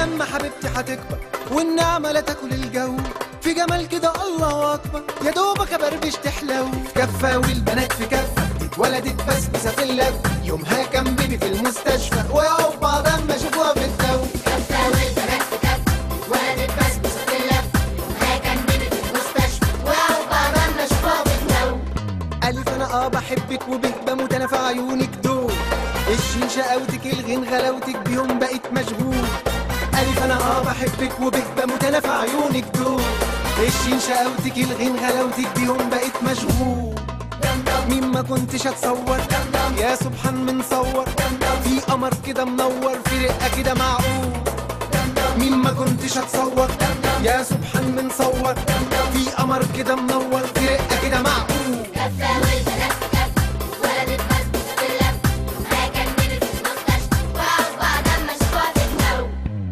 لما حبيبتي هتكبر والنعمة لا تاكل الجو في جمال كده الله اكبر يا دوبك ابربش تحلو في كفة والبنات في كفة اتولدت بسبسة في اللف يومها كان بيبي في المستشفى ويقعوا بعض اما اشوفوها في الدو كفة والبنات في كفة اتولدت بسبوسة في اللف يومها كان بيبي في المستشفى وقعوا بعض اما اشوفها في الجو ألف أنا أه بحبك وبه بموت أنا في عيونك دول الشين شقاوتك الغين غلاوتك بيهم بقيت مشغول ألف أنا أه بحبك وبه بموت أنا في عيونك دول الشين شقاوتك الغين غلاوتك بيهم بقيت مشغول مين ما كنتش اتصور يا سبحان من صور في قمر كده منور في رقه كده معقول مين ما كنتش اتصور يا سبحان من صور في قمر كده منور في رقه كده معقول كفة والبنات في كفة اتولدت بسبوسة في اللف يومها كان بيبي في المستشفى وقعوا بعض اما اشوفها في الجو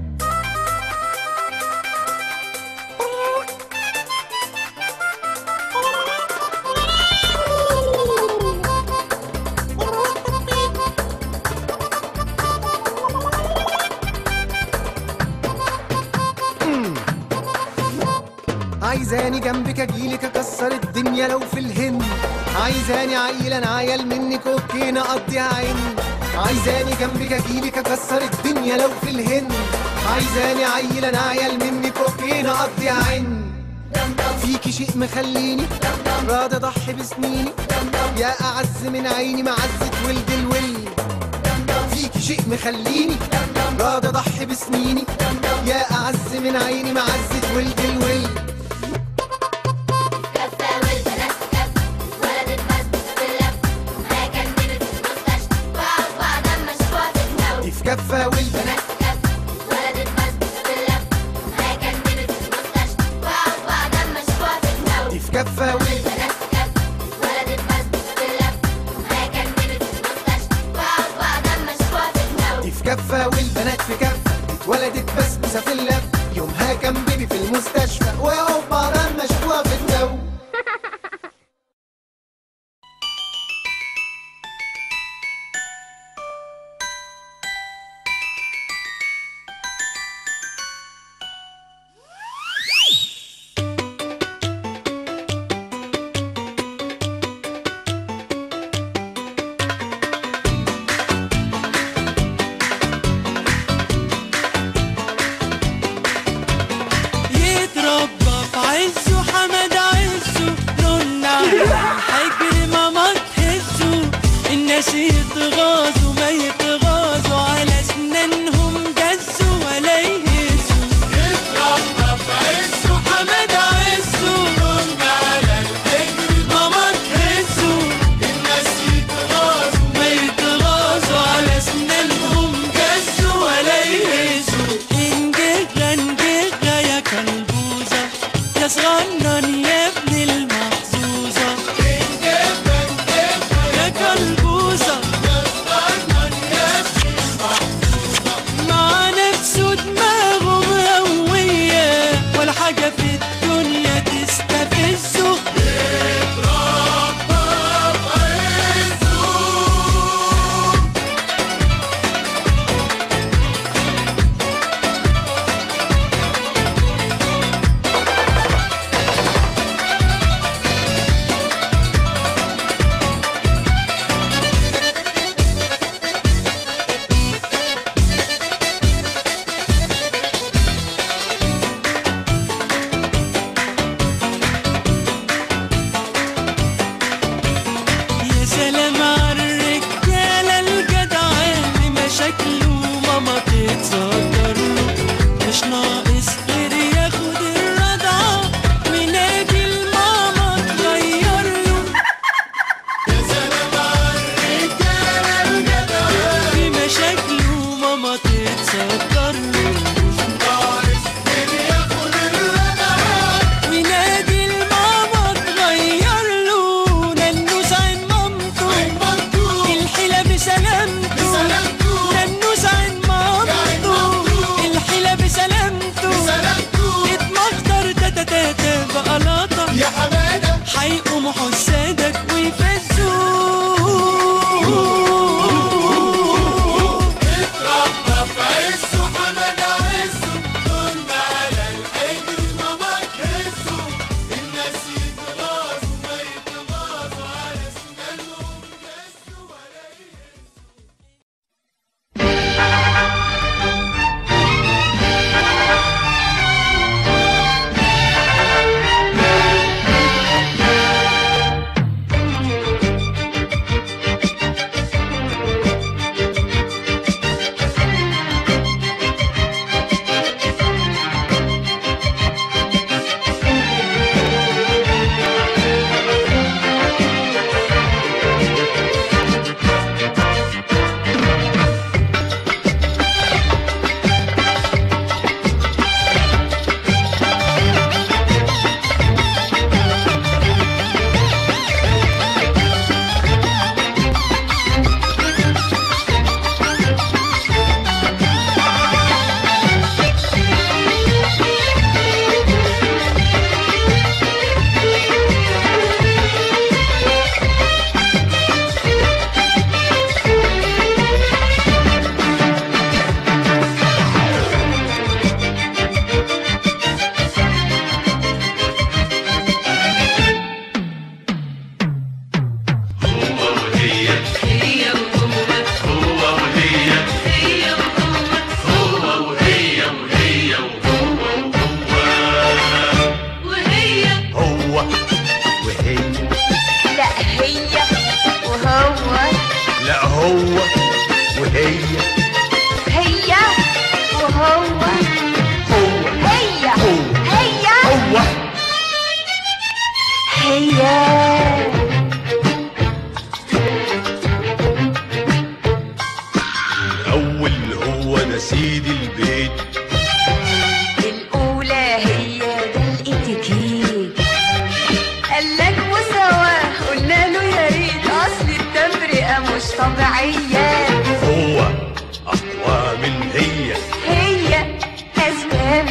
عايزاني جنبك اجيلك اكسر الدنيا لو في الهند عايزاني عيل انا عيل منك اوكي نقضيها عين عايزاني جنبك اجيلك اكسر الدنيا لو في الهند عايزاني عيل انا عيل منك اوكي نقضيها عين فيكي شيء مخليني راضي اضحي بسنيني يا اعز من عيني معزة ولد الولد فيكي شيء مخليني راضي اضحي بسنيني يا اعز من عيني معزة ولد الولد كفة والبنات في كفة اتولدت بسبوسة في اللف يومها كان بيبي في المستشفى وقعوا بعض اما اشوفها في الجو دي في كفة والبنات في كفة اتولدت بسبوسة في اللف يومها كان بيبي في المستشفى وقعوا بعض اما اشوفها في الجو دي في كفة والبنات البنات في كفة اتولدت بسبوسة في اللف يومها كان بيبي في المستشفى وقعوا بعض اما اشوفها في الجو دي في كفة والبنات في كفة اتولدت بسبوسة في اللف يومها كان بيبي في المستشفى ويقعوا بعض اما شافوها في الجو يتربى في عز وحمد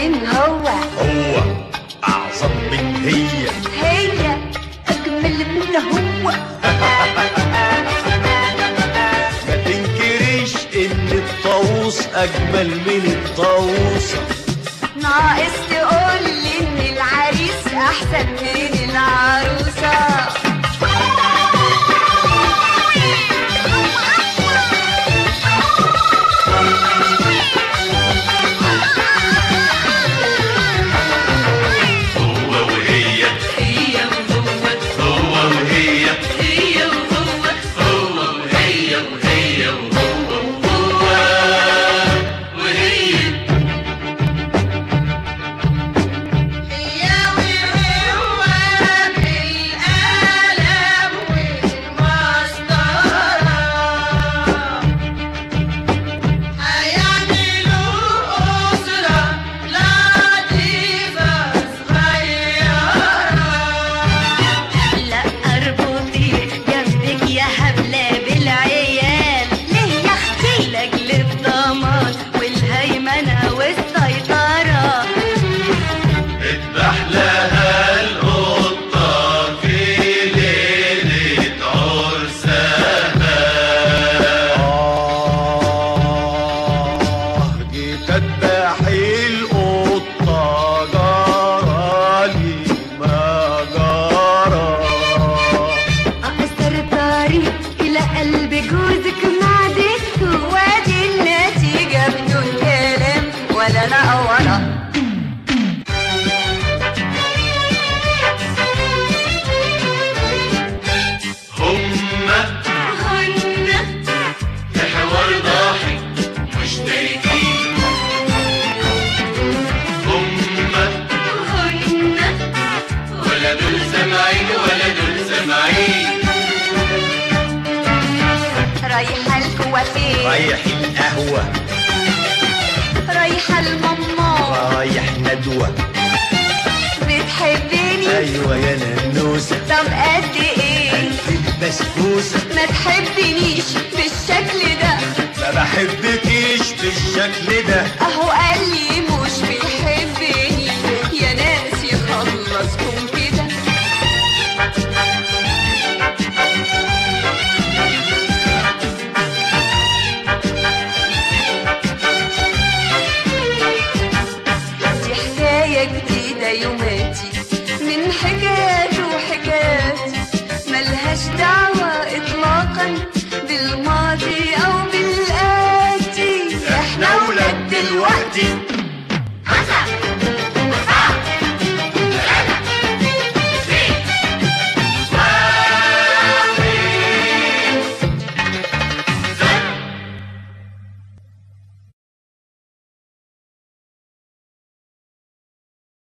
من هو هو أعظم من هي هي أجمل من هو ما تنكريش إن الطاووس أجمل من الطاووسة ناقص تقول لي إن العريس أحسن من العروسة هو وهي هي وهو هو وهي هي وهو هو وهي وهي وهو وهو وهي هي وهو بالقلم والمسطرة هيعملوا أسرة لطيفة صغيرة لا اربطي جنبك يا حبلة بالعيال ليه يا اختي لاجل الضمان والهيمنة والسيطرة اذبح لها القطة في ليلة عرسها آه جيت اذبح القطة جرالي ما جرى أقصر الطريق إلى قلب جوزك معدته وادي النتيجة بدون كلام ولا لا ولا هما هن في حوار ضاحك مشتركين هما هن ولا دول سامعين ولا دول سامعين رايحة الكوافير رايح القهوة رايحة الماما رايح ندوة بتحبني أيوة يا ننوسة طب قد ايه ألف البسبوسة ما تحبنيش بالشكل ده ما بحبكيش بالشكل ده اهو قال